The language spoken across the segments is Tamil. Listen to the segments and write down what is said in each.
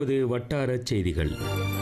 இது வட்டார செய்திகள்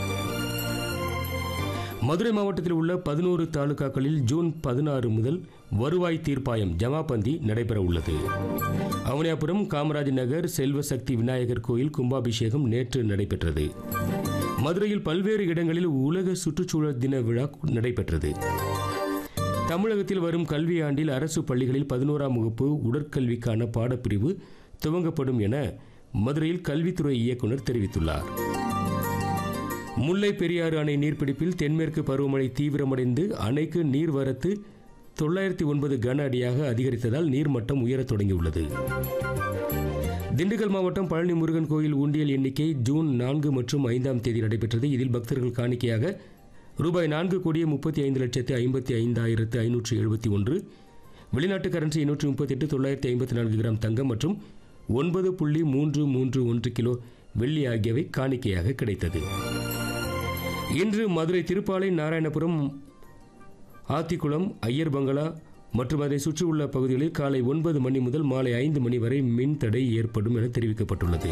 மதுரை மாவட்டத்தில் உள்ள பதினோரு தாலுகாக்களில் ஜூன் பதினாறு முதல் வருவாய் தீர்ப்பாயம் ஜமாபந்தி நடைபெற உள்ளது அவனியாபுரம் காமராஜ் நகர் செல்வசக்தி விநாயகர் கோயில் கும்பாபிஷேகம் நேற்று நடைபெற்றது மதுரையில் பல்வேறு இடங்களில் உலக சுற்றுச்சூழல் தின விழா நடைபெற்றது தமிழகத்தில் வரும் கல்வி ஆண்டில் அரசு பள்ளிகளில் பதினோராம் வகுப்பு உடற்கல்விக்கான பாடப்பிரிவு துவங்கப்படும் என மதுரையில் கல்வித்துறை இயக்குனர் தெரிவித்துள்ளார் முல்லை பெரியாறு அணை நீர்பிடிப்பில் தென்மேற்கு பருவமழை தீவிரமடைந்து அணைக்கு நீர்வரத்து தொள்ளாயிரத்தி ஒன்பது கன அடியாக அதிகரித்ததால் நீர்மட்டம் உயரத் தொடங்கியுள்ளது திண்டுக்கல் மாவட்டம் பழனி முருகன் கோயில் உண்டியல் எண்ணிக்கை ஜூன் நான்கு மற்றும் ஐந்தாம் தேதி நடைபெற்றது இதில் பக்தர்கள் காணிக்கையாக ரூபாய் நான்கு கோடியே முப்பத்தி ஐந்து லட்சத்து ஐம்பத்தி ஐந்தாயிரத்து ஐநூற்று எழுபத்தி ஒன்று வெளிநாட்டு கரன்சி எண்ணூற்று முப்பத்தி எட்டு தொள்ளாயிரத்தி ஐம்பத்தி நான்கு கிராம் தங்கம் மற்றும் ஒன்பது புள்ளி மூன்று மூன்று ஒன்று கிலோ வெள்ளி ஆகியவை காணிக்கையாக கிடைத்தது இன்று மதுரை திருப்பாலை நாராயணபுரம் ஆத்திக்குளம் ஐயர் பங்களா மற்றும் அதை சுற்றியுள்ள பகுதிகளில் காலை ஒன்பது மணி முதல் மாலை ஐந்து மணி வரை மின் தடை ஏற்படும் என தெரிவிக்கப்பட்டுள்ளது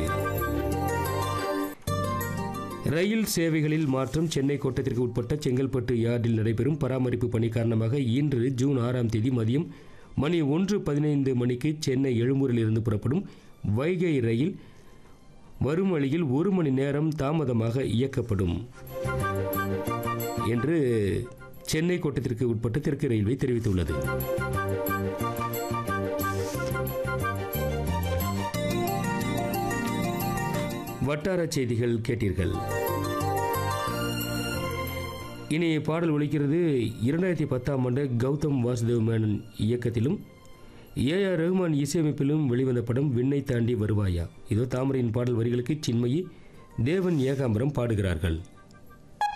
ரயில் சேவைகளில் மாற்றம் சென்னை கோட்டத்திற்கு உட்பட்ட செங்கல்பட்டு யார்டில் நடைபெறும் பராமரிப்பு பணி காரணமாக இன்று ஜூன் ஆறாம் தேதி மதியம் மணி ஒன்று பதினைந்து மணிக்கு சென்னை எழும்பூரில் இருந்து புறப்படும் வைகை ரயில் வரும் வழியில் ஒரு மணி நேரம் தாமதமாக இயக்கப்படும் என்று சென்னை கோட்டத்திற்கு உட்பட்ட தெற்கு ரயில்வே தெரிவித்துள்ளது வட்டார செய்திகள் கேட்டீர்கள் இனி பாடல் ஒலிக்கிறது இரண்டாயிரத்தி பத்தாம் ஆண்டு கௌதம் வாசுதேவ் மேனன் இயக்கத்திலும் ஏ ஆர் ரஹ்மான் இசையமைப்பிலும் வெளிவந்த படம் விண்ணை தாண்டி வருவாயா இதோ தாமரையின் பாடல் வரிகளுக்கு சின்மயி தேவன் ஏகாம்பரம் பாடுகிறார்கள்